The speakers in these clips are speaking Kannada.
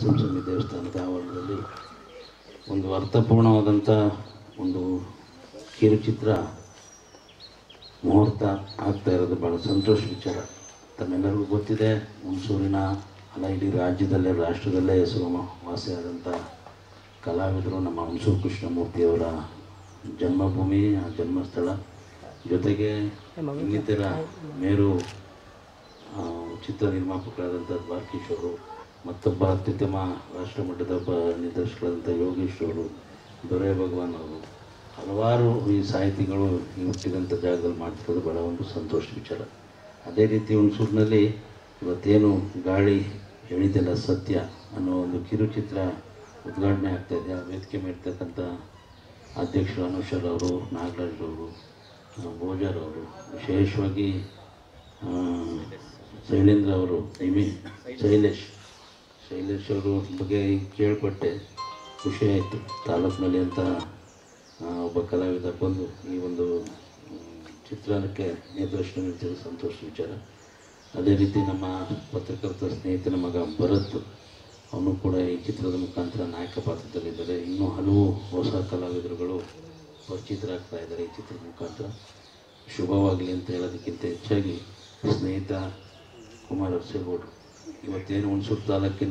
ನರಸಿಂಹಸ್ವಾಮಿ ದೇವಸ್ಥಾನದ ಆವರಣದಲ್ಲಿ ಒಂದು ಅರ್ಥಪೂರ್ಣವಾದಂಥ ಒಂದು ಕಿರುಚಿತ್ರ ಮುಹೂರ್ತ ಆಗ್ತಾ ಇರೋದು ಭಾಳ ಸಂತೋಷ ವಿಚಾರ ತಮ್ಮೆಲ್ಲರಿಗೂ ಗೊತ್ತಿದೆ ಹುಣಸೂರಿನ ಅಲ್ಲ ಇಡೀ ರಾಜ್ಯದಲ್ಲೇ ರಾಷ್ಟ್ರದಲ್ಲೇ ಹೆಸರು ವಾಸಿಯಾದಂಥ ಕಲಾವಿದರು ನಮ್ಮ ಹುಣಸೂರು ಕೃಷ್ಣಮೂರ್ತಿಯವರ ಜನ್ಮಭೂಮಿ ಆ ಜನ್ಮಸ್ಥಳ ಜೊತೆಗೆ ಇನ್ನಿತರ ಮೇರು ಆ, ಚಿತ್ರ ನಿರ್ಮಾಪಕರಾದಂಥ ದ್ವಾರಕೀಶ್ ಅವರು ಮತ್ತೊಬ್ಬ ಅತ್ಯುತ್ತಮ ರಾಷ್ಟ್ರಮಟ್ಟದ ಒಬ್ಬ ನಿರ್ದೇಶಕರಾದಂಥ ಯೋಗೇಶ್ ಅವರು ದೊರೆ ಭಗವಾನ್ ಅವರು ಹಲವಾರು ಈ ಸಾಹಿತಿಗಳು ಈ ಹುಟ್ಟಿದಂಥ ಜಾಗದಲ್ಲಿ ಮಾಡ್ತಿರೋದು ಬಹಳ ಒಂದು ಸಂತೋಷ ವಿಚಾರ ಅದೇ ರೀತಿ ಹುಣಸೂರಿನಲ್ಲಿ ಇವತ್ತೇನು ಗಾಳಿ ಹೇಳಿದೆಲ್ಲ ಸತ್ಯ ಅನ್ನೋ ಒಂದು ಕಿರುಚಿತ್ರ ಉದ್ಘಾಟನೆ ಆಗ್ತಾಯಿದೆ ಆ ವೇದಿಕೆ ಮೇಡ್ತಕ್ಕಂಥ ಅಧ್ಯಕ್ಷರು ಅನುಷರ್ ಅವರು ನಾಗರಾಜ್ ಅವರು ಭೋಜರ್ ಅವರು ವಿಶೇಷವಾಗಿ ಆ, ಶೈಲೇಂದ್ರ ಅವರು ಐ ಮೀನ್ ಶೈಲೇಶ್ ಶೈಲೇಶ್ ಅವರು ಬಗ್ಗೆ ಕೇಳ್ಪಟ್ಟೆ ಖುಷಿ ಆಯಿತು ತಾಲೂಕಿನಲ್ಲಿ ಅಂತ ಆ, ಒಬ್ಬ ಕಲಾವಿದ ಬಂದು ಈ ಒಂದು ಮ್, ಚಿತ್ರಣಕ್ಕೆ ನಿರ್ದೇಶನ ನೀಡ್ತಿದ್ದು ಸಂತೋಷ ವಿಚಾರ ಅದೇ ರೀತಿ ನಮ್ಮ ಪತ್ರಕರ್ತ ಸ್ನೇಹಿತನ ಮಗ ಭರತ್ ಅವನು ಕೂಡ ಈ ಚಿತ್ರದ ಮುಖಾಂತರ ನಾಯಕ ಪಾತ್ರದಲ್ಲಿದ್ದಾರೆ ಇನ್ನೂ ಹಲವು ಹೊಸ ಕಲಾವಿದರುಗಳು ಪರಿಚಿತರಾಗ್ತಾ ಇದ್ದಾರೆ ಈ ಚಿತ್ರದ ಮುಖಾಂತರ ಶುಭವಾಗಲಿ ಅಂತ ಹೇಳೋದಕ್ಕಿಂತ ಹೆಚ್ಚಾಗಿ ಸ್ನೇಹಿತ ಕುಮಾರ್ ಅರ್ಸೇಗೌಡರು ಇವತ್ತೇನು ಹುಣಸೂರು ತಾಲೂಕಿನ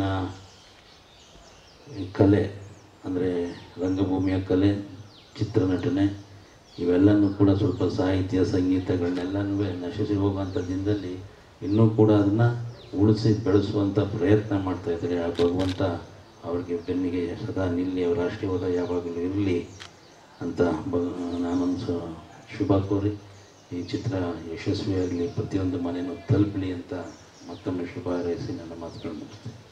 ಈ ಕಲೆ ಅಂದರೆ ರಂಗಭೂಮಿಯ ಕಲೆ ಚಿತ್ರನಟನೆ ಇವೆಲ್ಲನೂ ಕೂಡ ಸ್ವಲ್ಪ ಸಾಹಿತ್ಯ ಸಂಗೀತಗಳನ್ನೆಲ್ಲನೂ ನಶಿಸಿ ಹೋಗುವಂಥ ದಿನದಲ್ಲಿ ಇನ್ನೂ ಕೂಡ ಅದನ್ನು ಉಳಿಸಿ ಬೆಳೆಸುವಂಥ ಪ್ರಯತ್ನ ಮಾಡ್ತಾ ಇದ್ದಾರೆ ಆ ಭಗವಂತ ಅವ್ರಿಗೆ ಬೆನ್ನಿಗೆ ಸದಾ ನಿಲ್ಲಿ ಅವರ ಆಶೀರ್ವಾದ ಯಾವಾಗಲೂ ಇರಲಿ ಅಂತ ಬ ನಾನೊಂದು ಸ- ಶುಭ ಕೋರಿ ಈ ಚಿತ್ರ ಯಶಸ್ವಿಯಾಗಲಿ ಪ್ರತಿಯೊಂದು ಮನೆಯೂ ತಲುಪಲಿ ಅಂತ ಮತ್ತೊಮ್ಮೆ ಶುಭ ಹಾರೈಸಿ ನನ್ನ ಮಾತುಗಳನ್ನು ಮುಗಿಸ್ತೇನೆ